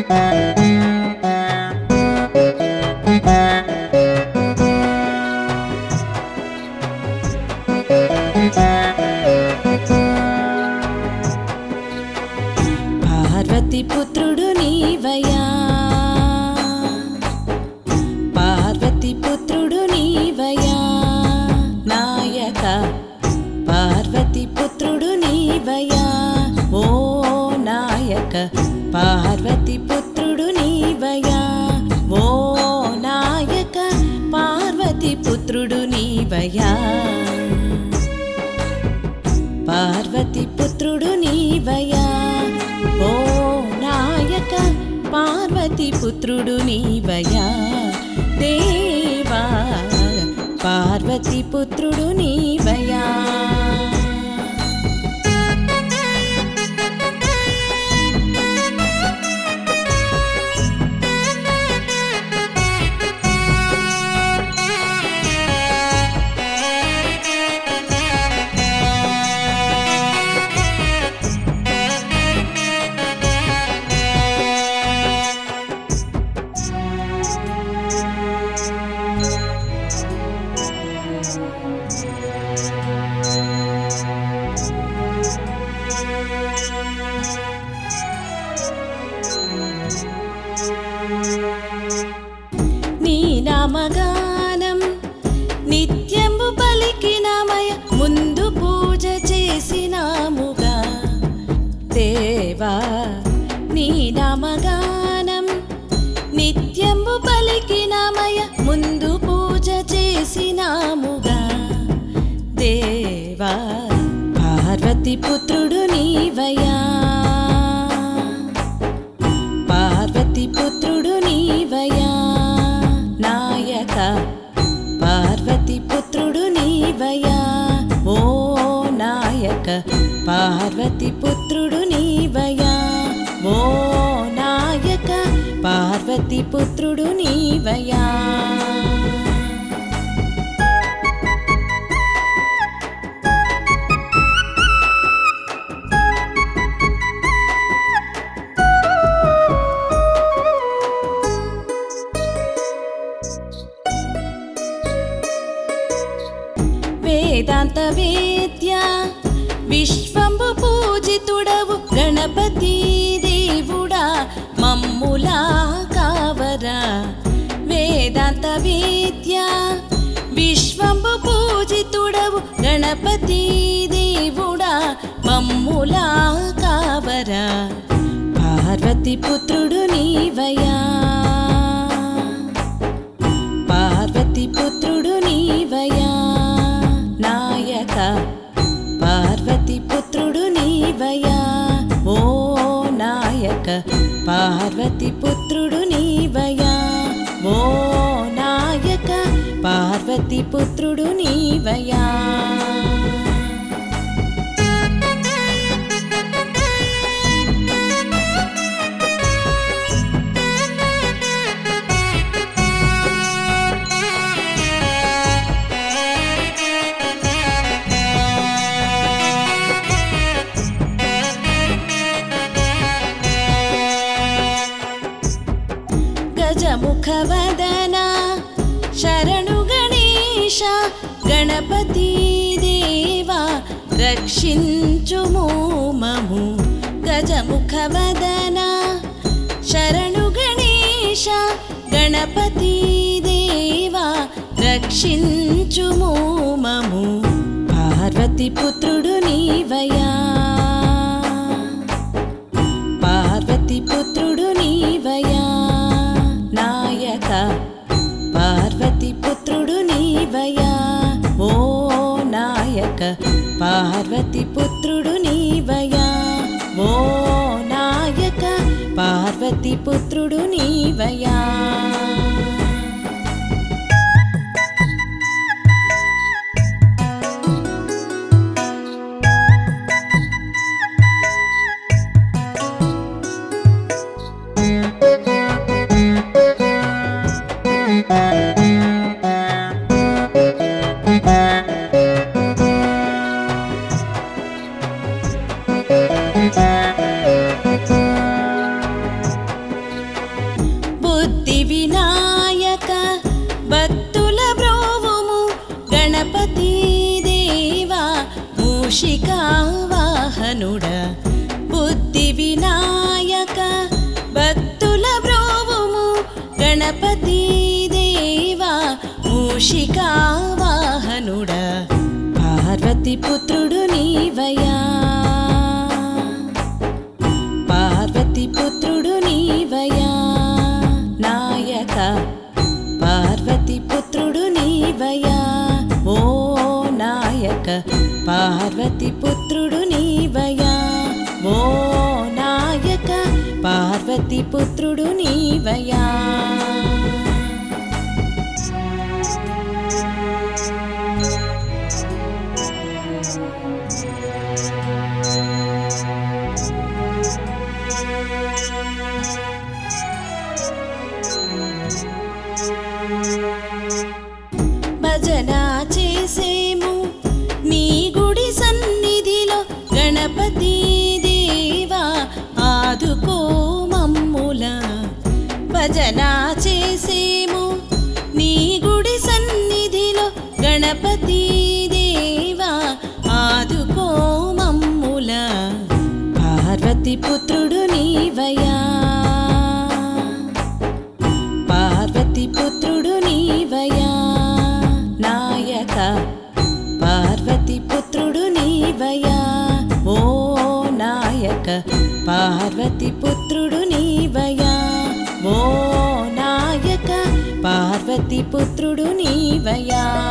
పార్వతి పుత్రుడు నీవయా పార్వతి పుత్రుడు నీవయా నాయక పార్వతి పుత్రుడు నీవయా ఓ నాయక పార్వతి పుత్రుడు నీవయా ఓ నాయక పార్వతి పుత్రుడు నీవయా పార్వతి పుత్రుడు నీవయా ఓ నాయక పార్వతి పుత్రుడు నీవయా దేవా పార్వతి పుత్రుడు నీవయా నీ నామగానం నిత్యంబు పలికినమయ ముందు పూజ చేసినాముగా దేవా నీ నామగానం నిత్యంబు పలికినమయ ముందు పూజ చేసినాముగా దేవా పార్వతి పుత్రుడు నీవయా పార్వతి పుత్రుడు నీవయా నాయక పార్వతి పుత్రుడు నీవయా ఓ నాయక పార్వతి పుత్రుడు నీవయా ఓ నాయక పార్వతి పుత్రుడు నీవయా వేదాంత వేద్య విశ్వంబు పూజితుడవు గణపతి దేవుడా మమ్ములా కావరా వేదాంత వేద్య విశ్వంబు పూజితుడవు గణపతి దేవుడా మమ్ములా కావరా పార్వతి పుత్రుడు నీవయా పార్వతి పుత్రుడు నీవయా నాయక పార్వతి పుత్రుడు నీవయా ఓ నాయక పార్వతి పుత్రుడు నీవయా ఓ నాయక పార్వతి పుత్రుడు నీవయా గజముఖవదన శరణు గణేశ గణపతి దేవా రక్షించుము మము గజముఖవదన శరణు గణేశ గణపతి దేవా రక్షించుము మము పార్వతి పుత్రుడు నీవయా పార్వతి పుత్రుడు నీవయా నాయక పార్వతి పుత్రుడు నీవయా ఓ నాయక పార్వతి పుత్రుడు నీవయా ఓ నాయక పార్వతి పుత్రుడు నీవయా బుద్ధి వినాయక భక్తుల బ్రోవుము గణపతి దేవా మూషికా వాహనుడ బుద్ధి వినాయక భక్తుల బ్రోవుము గణపతి దేవా మూషికా వాహనుడ పార్వతి పుత్రుడు నీవయా పార్వతి పుత్రుడు నీవయా నాయక పార్వతి పుత్రుడు నీవయా ఓ నాయక పార్వతి పుత్రుడు నీవయా ఓ నాయక పార్వతి పుత్రుడు నీవయా భజన చేసేము నీ గుడి సన్నిధిలో గణపతి దేవా ఆదుకో మమ్ముల భజన చేసేము నీ గుడి సన్నిధిలో గణపతి దేవా ఆదుకో మమ్ముల పార్వతి పుత్రుడు నీవయా పార్వతి పుత్రుడు నీవయా నాయక పార్వతి పుత్రుడు నీవయా ఓ నాయక పార్వతి పుత్రుడు నీవయా ఓ నాయక పార్వతి పుత్రుడు నీవయా